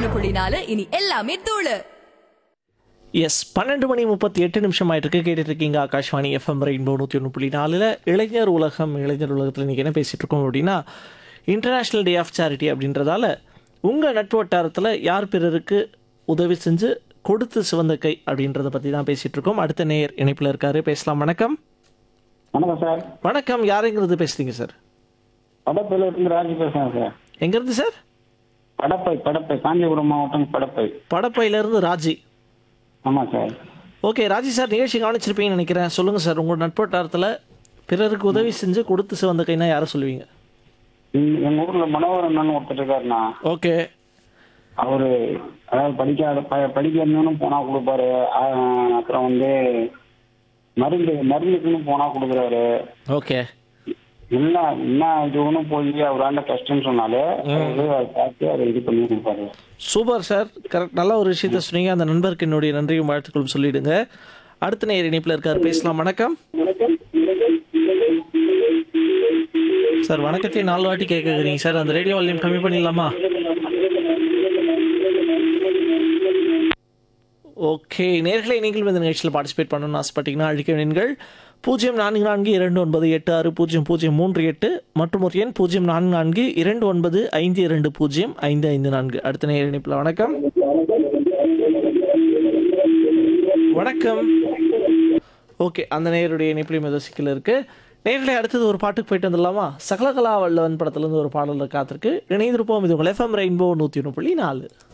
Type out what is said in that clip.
ஒண்ணு புள்ளி நாலு இனி எல்லாமே தூளு எஸ் பன்னெண்டு மணி முப்பத்தி எட்டு நிமிஷம் ஆயிட்டு இருக்கு கேட்டுட்டு இருக்கீங்க ஆகாஷ்வாணி எஃப்எம் ரெயின்போ நூற்றி ஒன்று புள்ளி நாலில் இளைஞர் உலகம் இளைஞர் உலகத்தில் இன்றைக்கி என்ன பேசிகிட்டு இருக்கோம் அப்படின்னா இன்டர்நேஷ்னல் டே ஆஃப் சேரிட்டி அப்படின்றதால உங்கள் நட்பு வட்டாரத்தில் யார் பிறருக்கு உதவி செஞ்சு கொடுத்து சிவந்த கை அப்படின்றத பற்றி தான் பேசிகிட்டு இருக்கோம் அடுத்த நேயர் இணைப்பில் இருக்காரு பேசலாம் வணக்கம் வணக்கம் சார் வணக்கம் யாருங்கிறது பேசுறீங்க சார் படப்பையில இருந்து ராஜி பேசுறேன் சார் எங்கேருந்து சார் படப்பை படப்பை காஞ்சிபுரம் மாவட்டம் படப்பை படப்பையிலேருந்து ராஜி ஆமா சார் ஓகே ராஜி சார் நிகழ்ச்சி கவனிச்சிருப்பீங்கன்னு நினைக்கிறேன் சொல்லுங்கள் சார் உங்கள் நட்பு வட்டாரத்தில் பிறருக்கு உதவி செஞ்சு கொடுத்து சிவந்த கைனா யாரை சொல்லுவீங்க எங்க- எங்க ஊர்ல மனோகர் அண்ணன் ஒருத்தர் இருக்காருண்ணா ஓகே அவரு அதாவது படிக்காத ப- படிக்கிறதுன்னு போனா கொடுப்பாரு ஆ, அப்புறம் வந்து மருந்து மருந்துக்குன்னு போனா கொடுக்குறாரு ஓகே என்ன என்ன இது ஒன்றும் போய் அவராண்ட கஷ்டம்னு சொன்னாலே அவரு அதை பார்த்து அதை இது பண்ணி கொடுப்பாரு சூப்பர் சார் கரெக்ட் நல்ல ஒரு விஷயத்த சொன்னீங்க அந்த நண்பருக்கு என்னுடைய நன்றியும் வாழ்த்துக்களும் சொல்லிடுங்க அடுத்த நேர் இணைப்பில் இருக்கார் பேசலாம் வணக்கம் சார் வணக்கத்தை நாலு வாட்டி கேட்குறீங்க சார் அந்த ரேடியோ வால்யூம் கம்மி பண்ணிடலாமா ஓகே நேர்களை நீங்களும் இந்த நிகழ்ச்சியில் பார்ட்டிசிபேட் பண்ணணும்னு ஆசைப்பட்டீங்கன்னா அழிக்க எண்கள் பூஜ்ஜியம் நான்கு நான்கு இரண்டு ஒன்பது எட்டு ஆறு பூஜ்ஜியம் பூஜ்ஜியம் மூன்று எட்டு மற்றும் ஒரு எண் பூஜ்ஜியம் நான்கு நான்கு இரண்டு ஒன்பது ஐந்து இரண்டு பூஜ்ஜியம் ஐந்து ஐந்து நான்கு அடுத்த நேர் இணைப்பில் வணக்கம் வணக்கம் ஓகே அந்த நேயருடைய இணைப்பிலையும் ஏதோ சிக்கல் இருக்கு நேர்களை அடுத்தது ஒரு பாட்டுக்கு போயிட்டு வந்துடலாமா சகலகலா வல்லவன் படத்துலேருந்து ஒரு பாடலில் காத்திருக்கு இணைந்திருப்போம் இது உங்கள் எஃப்எம் ரெயின்போ நூற்றி ஒன்று புள்ளி நாலு